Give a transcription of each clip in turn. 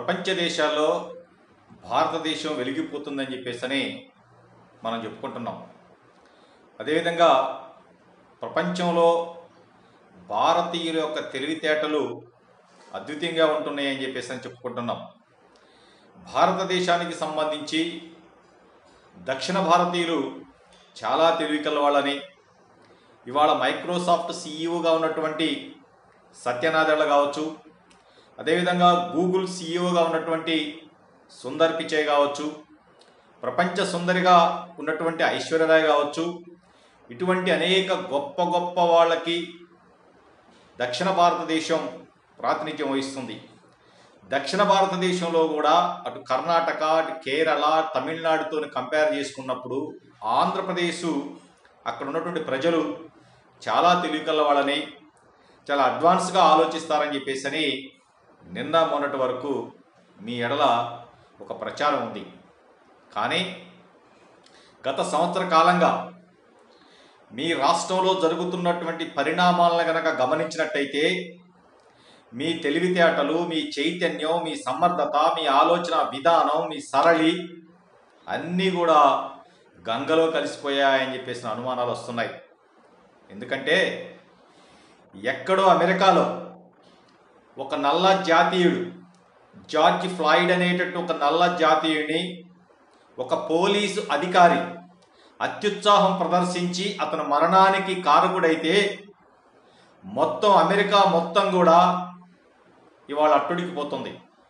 ప్రపంచ దేశాల్లో భారతదేశం వెలిగిపోతుందని చెప్పేసి మనం చెప్పుకుంటున్నాం అదేవిధంగా ప్రపంచంలో భారతీయుల యొక్క తెలివితేటలు అద్వితీయంగా ఉంటున్నాయని చెప్పేసి అని చెప్పుకుంటున్నాం భారతదేశానికి సంబంధించి దక్షిణ భారతీయులు చాలా తెలివి వాళ్ళని ఇవాళ మైక్రోసాఫ్ట్ సీఈఓగా ఉన్నటువంటి సత్యనాదెళ్ళ కావచ్చు అదేవిధంగా గూగుల్ సీఈఓగా ఉన్నటువంటి సుందర్ పిచై కావచ్చు ప్రపంచ సుందరిగా ఉన్నటువంటి ఐశ్వర్యరాయ్ కావచ్చు ఇటువంటి అనేక గొప్ప గొప్ప వాళ్ళకి దక్షిణ భారతదేశం ప్రాతినిధ్యం వహిస్తుంది దక్షిణ భారతదేశంలో కూడా అటు కర్ణాటక అటు కేరళ తమిళనాడుతో కంపేర్ చేసుకున్నప్పుడు ఆంధ్రప్రదేశ్ అక్కడ ఉన్నటువంటి ప్రజలు చాలా తెలివికల్ల వాళ్ళని చాలా అడ్వాన్స్గా ఆలోచిస్తారని చెప్పేసి అని నిన్న మొన్నటి వరకు మీ ఎడల ఒక ప్రచారం ఉంది కానీ గత సంవత్సర కాలంగా మీ రాష్ట్రంలో జరుగుతున్నటువంటి పరిణామాలను గనక గమనించినట్టయితే మీ తెలివితేటలు మీ చైతన్యం మీ సమర్థత మీ ఆలోచన విధానం మీ సరళి అన్నీ కూడా గంగలో కలిసిపోయాయని చెప్పేసిన అనుమానాలు వస్తున్నాయి ఎందుకంటే ఎక్కడో అమెరికాలో ఒక నల్ల జాతీయుడు జార్జ్ ఫ్లాయిడ్ అనేటట్టు ఒక నల్ల జాతీయుడిని ఒక పోలీసు అధికారి అత్యుత్సాహం ప్రదర్శించి అతను మరణానికి కారకుడైతే మొత్తం అమెరికా మొత్తం కూడా ఇవాళ అట్టుడికి పోతుంది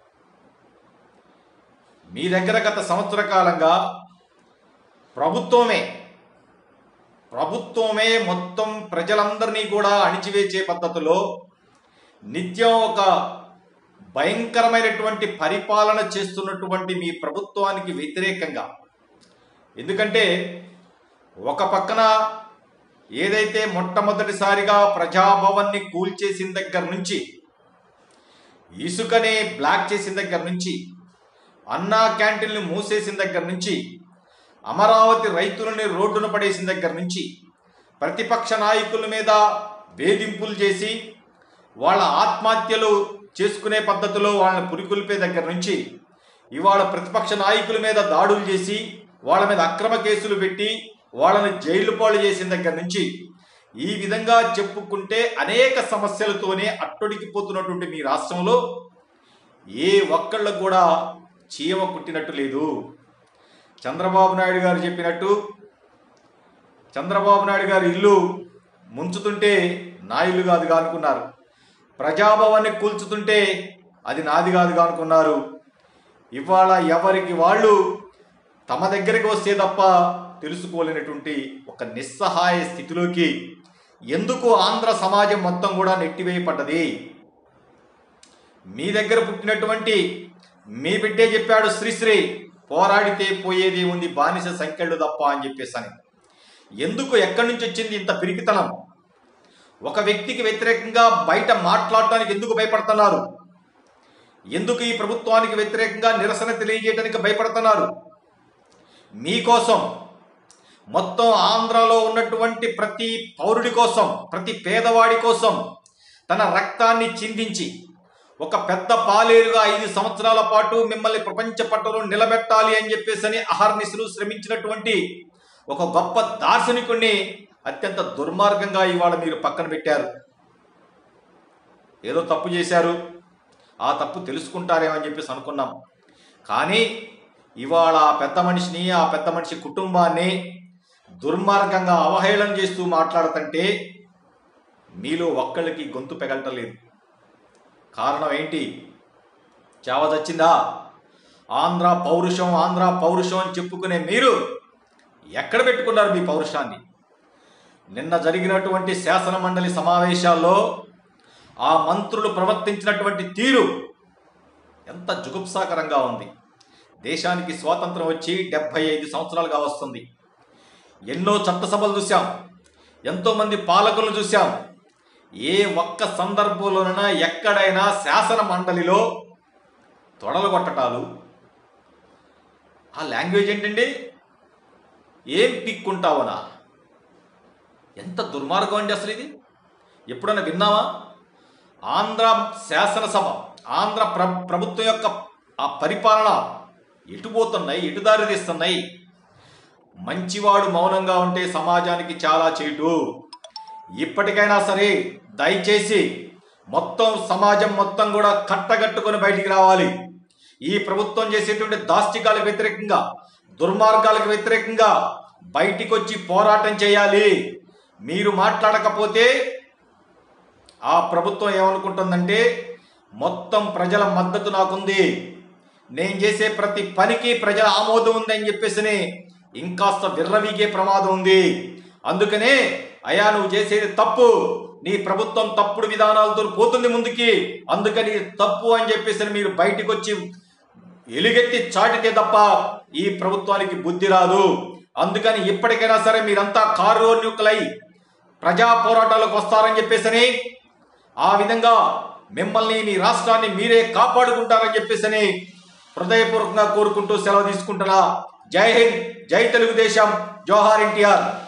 మీ దగ్గర గత సంవత్సర కాలంగా ప్రభుత్వమే ప్రభుత్వమే మొత్తం ప్రజలందరినీ కూడా అణిచివేసే పద్ధతిలో నిత్యం ఒక భయంకరమైనటువంటి పరిపాలన చేస్తున్నటువంటి మీ ప్రభుత్వానికి వ్యతిరేకంగా ఎందుకంటే ఒక పక్కన ఏదైతే మొట్టమొదటిసారిగా ప్రజాభవన్ని కూల్చేసిన దగ్గర నుంచి ఇసుకని బ్లాక్ చేసిన దగ్గర నుంచి అన్నా క్యాంటీన్లు మూసేసిన దగ్గర నుంచి అమరావతి రైతులని రోడ్డున పడేసిన దగ్గర నుంచి ప్రతిపక్ష నాయకుల మీద వేధింపులు చేసి వాళ్ళ ఆత్మహత్యలు చేసుకునే పద్ధతిలో వాళ్ళని పురికొల్పే దగ్గర నుంచి ఇవాళ ప్రతిపక్ష నాయకుల మీద దాడులు చేసి వాళ్ళ మీద అక్రమ కేసులు పెట్టి వాళ్ళని జైలు పాలు చేసిన దగ్గర నుంచి ఈ విధంగా చెప్పుకుంటే అనేక సమస్యలతోనే అట్టొడికిపోతున్నటువంటి మీ రాష్ట్రంలో ఏ ఒక్కళ్ళకు కూడా చీమ కుట్టినట్టు లేదు చంద్రబాబు నాయుడు గారు చెప్పినట్టు చంద్రబాబు నాయుడు గారి ఇల్లు ముంచుతుంటే నా ఇల్లు కాదుగా అనుకున్నారు ప్రజాభవన్ని కూల్చుతుంటే అది నాది కాదుగా అనుకున్నారు ఇవాళ ఎవరికి వాళ్ళు తమ దగ్గరికి వస్తే తప్ప తెలుసుకోలేనటువంటి ఒక నిస్సహాయ స్థితిలోకి ఎందుకు ఆంధ్ర సమాజం మొత్తం కూడా నెట్టివేయబడ్డది మీ దగ్గర పుట్టినటువంటి మీ బిడ్డే చెప్పాడు శ్రీశ్రీ పోరాడితే పోయేది ఉంది బానిస సంఖ్యలు తప్ప అని చెప్పేసని ఎందుకు ఎక్కడి నుంచి వచ్చింది ఇంత పిరికితనం ఒక వ్యక్తికి వ్యతిరేకంగా బయట మాట్లాడటానికి ఎందుకు భయపడుతున్నారు ఎందుకు ఈ ప్రభుత్వానికి వ్యతిరేకంగా నిరసన తెలియజేయడానికి భయపడుతున్నారు మీకోసం మొత్తం ఆంధ్రాలో ఉన్నటువంటి ప్రతి పౌరుడి కోసం ప్రతి పేదవాడి కోసం తన రక్తాన్ని చిందించి ఒక పెద్ద పాలేరుగా ఐదు సంవత్సరాల పాటు మిమ్మల్ని ప్రపంచ పట్టలో నిలబెట్టాలి అని చెప్పేసి అహర్నిశలు శ్రమించినటువంటి ఒక గొప్ప దార్శనికుణ్ణి అత్యంత దుర్మార్గంగా ఇవాళ మీరు పక్కన పెట్టారు ఏదో తప్పు చేశారు ఆ తప్పు తెలుసుకుంటారేమని చెప్పేసి అనుకున్నాం కానీ ఇవాళ ఆ పెద్ద మనిషిని ఆ పెద్ద మనిషి కుటుంబాన్ని దుర్మార్గంగా అవహేళన చేస్తూ మాట్లాడుతుంటే మీలో ఒక్కళ్ళకి గొంతు పెగలటలేదు కారణం ఏంటి చావ చచ్చిందా ఆంధ్ర పౌరుషం ఆంధ్ర పౌరుషం అని చెప్పుకునే మీరు ఎక్కడ పెట్టుకున్నారు మీ పౌరుషాన్ని నిన్న జరిగినటువంటి శాసన మండలి సమావేశాల్లో ఆ మంత్రులు ప్రవర్తించినటువంటి తీరు ఎంత జుగుప్సాకరంగా ఉంది దేశానికి స్వాతంత్రం వచ్చి డెబ్భై ఐదు సంవత్సరాలుగా వస్తుంది ఎన్నో చట్టసభలు చూశాం ఎంతోమంది పాలకులను చూశాం ఏ ఒక్క సందర్భంలోనైనా ఎక్కడైనా శాసన మండలిలో తొడలు కొట్టటాలు ఆ లాంగ్వేజ్ ఏంటండి ఏం పిక్కుంటావనా ఎంత దుర్మార్గం అండి అసలు ఇది ఎప్పుడైనా విన్నావా ఆంధ్ర శాసనసభ ఆంధ్ర ప్ర ప్రభుత్వం యొక్క ఆ పరిపాలన ఎటు పోతున్నాయి ఎటు దారి తీస్తున్నాయి మంచివాడు మౌనంగా ఉంటే సమాజానికి చాలా చేటు ఇప్పటికైనా సరే దయచేసి మొత్తం సమాజం మొత్తం కూడా కట్టగట్టుకొని బయటికి రావాలి ఈ ప్రభుత్వం చేసేటువంటి దాష్టికాలకు వ్యతిరేకంగా దుర్మార్గాలకు వ్యతిరేకంగా బయటికి వచ్చి పోరాటం చేయాలి మీరు మాట్లాడకపోతే ఆ ప్రభుత్వం ఏమనుకుంటుందంటే మొత్తం ప్రజల మద్దతు నాకుంది నేను చేసే ప్రతి పనికి ప్రజల ఆమోదం ఉందని చెప్పేసి ఇంకాస్త విర్రవీగే ప్రమాదం ఉంది అందుకనే అయా నువ్వు చేసేది తప్పు నీ ప్రభుత్వం తప్పుడు విధానాలతో పోతుంది ముందుకి అందుకని ఇది తప్పు అని చెప్పేసి మీరు బయటికి వచ్చి ఎలుగెత్తి చాటితే తప్ప ఈ ప్రభుత్వానికి బుద్ధి రాదు అందుకని ఇప్పటికైనా సరే మీరంతా కార్యోన్యుక్తులై ప్రజా పోరాటాలకు వస్తారని చెప్పేసి ఆ విధంగా మిమ్మల్ని మీ రాష్ట్రాన్ని మీరే కాపాడుకుంటారని చెప్పేసి హృదయపూర్వకంగా కోరుకుంటూ సెలవు తీసుకుంటున్నా జై హింద్ జై తెలుగుదేశం జోహార్ ఎన్టీఆర్